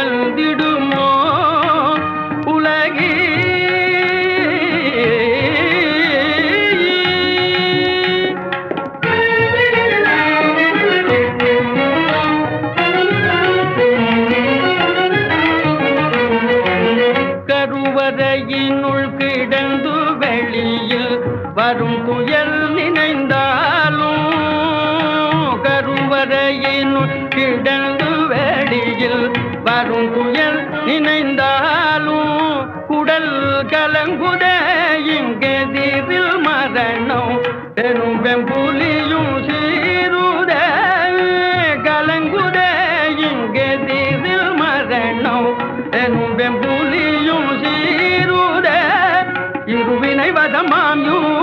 வந்திடுமோ உலகி கருவறையினுள் கிடந்து வெளியில் வரும் துயல் நினைந்தாலும் கருவறையினுள் கிடந்து வெளியில் வரும் துயல் நினைந்தாலும் குடல் கலங்குதே இங்கெதிரில் மரணம் பெரும் வெம்புலியும் சீருதே கலங்குதே இங்கெதிரில் மரணம் பெரும் வெம்புலியும் சீருதே இருவினை வதமாம் யூ